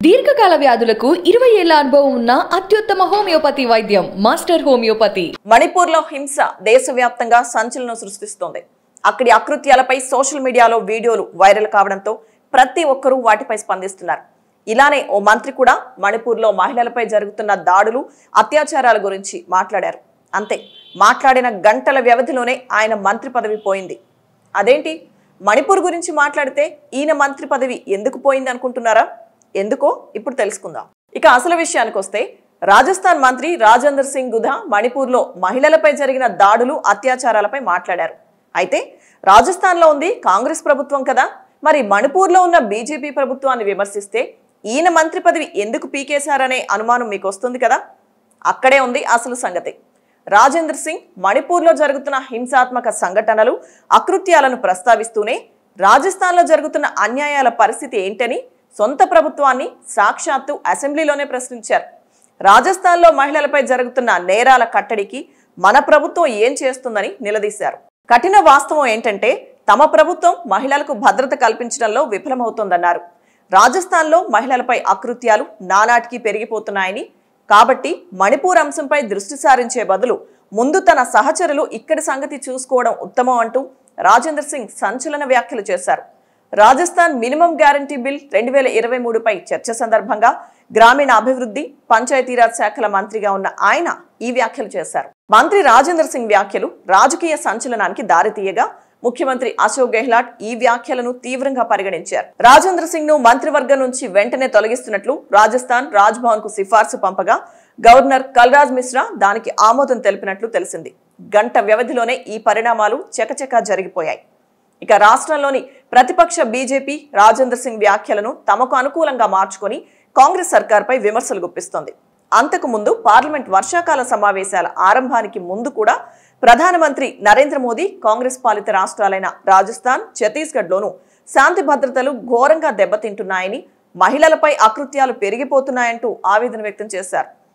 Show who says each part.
Speaker 1: దీర్ఘకాల వ్యాధులకు ఇరవై ఏళ్ల అనుభవం ఉన్న అత్యుత్తమ హోమియోపతి వైద్యం మాస్టర్ హోమియోపతి
Speaker 2: మణిపూర్లో హింస దేశవ్యాప్తంగా సంచలనం సృష్టిస్తోంది అక్కడి అకృత్యాలపై సోషల్ మీడియాలో వీడియోలు వైరల్ కావడంతో ప్రతి ఒక్కరూ వాటిపై స్పందిస్తున్నారు ఇలానే ఓ మంత్రి కూడా మణిపూర్లో మహిళలపై జరుగుతున్న దాడులు అత్యాచారాల గురించి మాట్లాడారు అంతే మాట్లాడిన గంటల వ్యవధిలోనే ఆయన మంత్రి పదవి పోయింది అదేంటి మణిపూర్ గురించి మాట్లాడితే ఈయన మంత్రి పదవి ఎందుకు పోయింది అనుకుంటున్నారా ఎందుకో ఇప్పుడు తెలుసుకుందాం ఇక అసలు విషయానికి వస్తే రాజస్థాన్ మంత్రి రాజేందర్ సింగ్ గుధా మణిపూర్లో మహిళలపై జరిగిన దాడులు అత్యాచారాలపై మాట్లాడారు అయితే రాజస్థాన్లో ఉంది కాంగ్రెస్ ప్రభుత్వం కదా మరి మణిపూర్లో ఉన్న బీజేపీ ప్రభుత్వాన్ని విమర్శిస్తే ఈయన మంత్రి పదవి ఎందుకు పీకేశారనే అనుమానం మీకు వస్తుంది కదా అక్కడే ఉంది అసలు సంగతి రాజేంద్ర సింగ్ మణిపూర్లో జరుగుతున్న హింసాత్మక సంఘటనలు అకృత్యాలను ప్రస్తావిస్తూనే రాజస్థాన్లో జరుగుతున్న అన్యాయాల పరిస్థితి ఏంటని సొంత ప్రభుత్వాన్ని సాక్షాత్తు అసెంబ్లీలోనే ప్రశ్నించారు రాజస్థాన్లో మహిళలపై జరుగుతున్న నేరాల కట్టడికి మన ప్రభుత్వం ఏం చేస్తుందని నిలదీశారు కఠిన వాస్తవం ఏంటంటే తమ ప్రభుత్వం మహిళలకు భద్రత కల్పించడంలో విఫలమవుతోందన్నారు రాజస్థాన్లో మహిళలపై అకృత్యాలు నానాటికి పెరిగిపోతున్నాయని కాబట్టి మణిపూర్ అంశంపై దృష్టి సారించే బదులు ముందు తన సహచరులు ఇక్కడి సంగతి చూసుకోవడం ఉత్తమం అంటూ రాజేందర్ సింగ్ సంచలన వ్యాఖ్యలు చేశారు రాజస్థాన్ మినిమం గ్యారంటీ బిల్ రెండు వేల ఇరవై మూడుపై చర్చ సందర్భంగా గ్రామీణ అభివృద్ధి పంచాయతీరాజ్ శాఖల మంత్రిగా ఉన్న ఆయన ఈ వ్యాఖ్యలు చేశారు మంత్రి రాజేందర్ సింగ్ వ్యాఖ్యలు రాజకీయ సంచలనానికి దారితీయగా ముఖ్యమంత్రి అశోక్ గెహ్లాట్ ఈ వ్యాఖ్యలను తీవ్రంగా పరిగణించారు రాజేంద్ర సింగ్ ను మంత్రివర్గం నుంచి వెంటనే తొలగిస్తున్నట్లు రాజస్థాన్ రాజ్భవన్ కు సిఫార్సు పంపగా గవర్నర్ కల్రాజ్ మిశ్రా దానికి ఆమోదం తెలిపినట్లు తెలిసింది గంట వ్యవధిలోనే ఈ పరిణామాలు చకచకా జరిగిపోయాయి ఇక రాష్ట్రంలోని ప్రతిపక్ష బీజేపీ రాజేంద్ర సింగ్ వ్యాఖ్యలను తమకు అనుకూలంగా మార్చుకొని కాంగ్రెస్ సర్కార్పై విమర్శలు గుప్పిస్తోంది అంతకు ముందు పార్లమెంట్ వర్షాకాల సమావేశాల ఆరంభానికి ముందు కూడా ప్రధానమంత్రి నరేంద్ర మోదీ కాంగ్రెస్ పాలిత రాష్ట్రాలైన రాజస్థాన్ ఛత్తీస్గఢ్లోనూ శాంతి భద్రతలు ఘోరంగా దెబ్బతింటున్నాయని మహిళలపై అకృత్యాలు పెరిగిపోతున్నాయంటూ ఆవేదన వ్యక్తం చేశారు